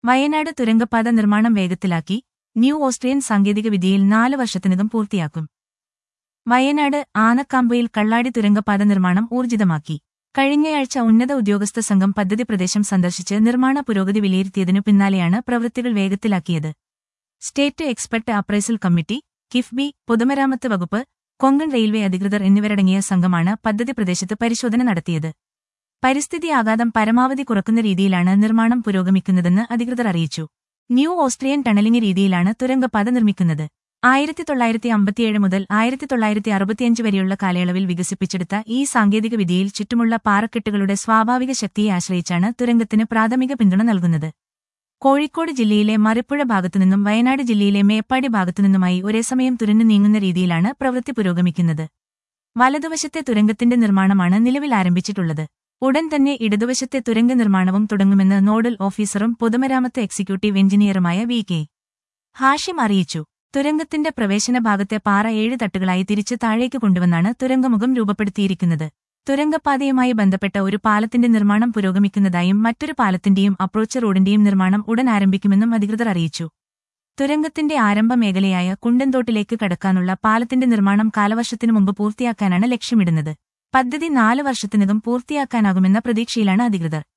വയനാട് തുരങ്കപാത നിർമ്മാണം വേഗത്തിലാക്കി new Austrian സാങ്കേതികവിദ്യയിൽ നാല് വർഷത്തിനകം പൂർത്തിയാക്കും വയനാട് ആനക്കാമ്പയിൽ കള്ളാടി തുരങ്കപാത നിർമ്മാണം ഊർജിതമാക്കി കഴിഞ്ഞയാഴ്ച ഉന്നത ഉദ്യോഗസ്ഥ സംഘം പദ്ധതി പ്രദേശം സന്ദർശിച്ച് നിർമ്മാണ പുരോഗതി വിലയിരുത്തിയതിനു പിന്നാലെയാണ് പ്രവൃത്തികൾ വേഗത്തിലാക്കിയത് state expert appraisal committee KIIFB പൊതുമരാമത്ത് വകുപ്പ് കൊങ്കൺ റെയിൽവേ അധികൃതർ എന്നിവരടങ്ങിയ സംഘമാണ് പദ്ധതി പ്രദേശത്ത് പരിശോധന നടത്തിയത് പരിസ്ഥിതി ആഘാതം പരമാവധി കുറക്കുന്ന രീതിയിലാണ് നിർമ്മാണം പുരോഗമിക്കുന്നതെന്ന് അധികൃതർ അറിയിച്ചു ന്യൂ ഓസ്ട്രിയൻ ടണലിംഗ് രീതിയിലാണ് തുരങ്കപാത നിർമ്മിക്കുന്നത് ആയിരത്തി തൊള്ളായിരത്തി അമ്പത്തിയേഴ് മുതൽ ആയിരത്തി തൊള്ളായിരത്തി അറുപത്തിയഞ്ച് വരെയുള്ള കാലയളവിൽ വികസിപ്പിച്ചെടുത്ത ഈ സാങ്കേതിക വിദ്യയിൽ ചുറ്റുമുള്ള പാറക്കെട്ടുകളുടെ സ്വാഭാവിക ശക്തിയെ ആശ്രയിച്ചാണ് തുരങ്കത്തിന് പ്രാഥമിക പിന്തുണ നൽകുന്നത് കോഴിക്കോട് ജില്ലയിലെ മറിപ്പുഴ ഭാഗത്തുനിന്നും വയനാട് ജില്ലയിലെ മേപ്പാടി ഭാഗത്തുനിന്നുമായി ഒരേസമയം തുരന്നു നീങ്ങുന്ന രീതിയിലാണ് പ്രവൃത്തി പുരോഗമിക്കുന്നത് വലതുവശത്തെ തുരങ്കത്തിന്റെ നിർമ്മാണമാണ് നിലവിൽ ആരംഭിച്ചിട്ടുള്ളത് ഉടൻ തന്നെ ഇടതുവശത്തെ തുരങ്ക നിർമ്മാണവും തുടങ്ങുമെന്ന് നോഡൽ ഓഫീസറും പൊതുമരാമത്ത് എക്സിക്യൂട്ടീവ് എഞ്ചിനീയറുമായ വി കെ ഹാഷിം അറിയിച്ചു തുരങ്കത്തിന്റെ പ്രവേശന ഭാഗത്തെ പാറ ഏഴ് തട്ടുകളായി തിരിച്ച് താഴേക്ക് കൊണ്ടുവന്നാണ് തുരങ്കമുഖം രൂപപ്പെടുത്തിയിരിക്കുന്നത് തുരങ്കപ്പാതയുമായി ബന്ധപ്പെട്ട ഒരു പാലത്തിന്റെ നിർമ്മാണം പുരോഗമിക്കുന്നതായും മറ്റൊരു പാലത്തിന്റെയും അപ്രോച്ച് റോഡിന്റെയും നിർമ്മാണം ഉടൻ ആരംഭിക്കുമെന്നും അധികൃതർ അറിയിച്ചു തുരങ്കത്തിന്റെ ആരംഭ മേഖലയായ കുണ്ടൻതോട്ടിലേക്ക് കടക്കാനുള്ള പാലത്തിന്റെ നിർമ്മാണം കാലവർഷത്തിനു മുമ്പ് പൂർത്തിയാക്കാനാണ് ലക്ഷ്യമിടുന്നത് പദ്ധതി നാല് വർഷത്തിനകം പൂർത്തിയാക്കാനാകുമെന്ന പ്രതീക്ഷയിലാണ് അധികൃതർ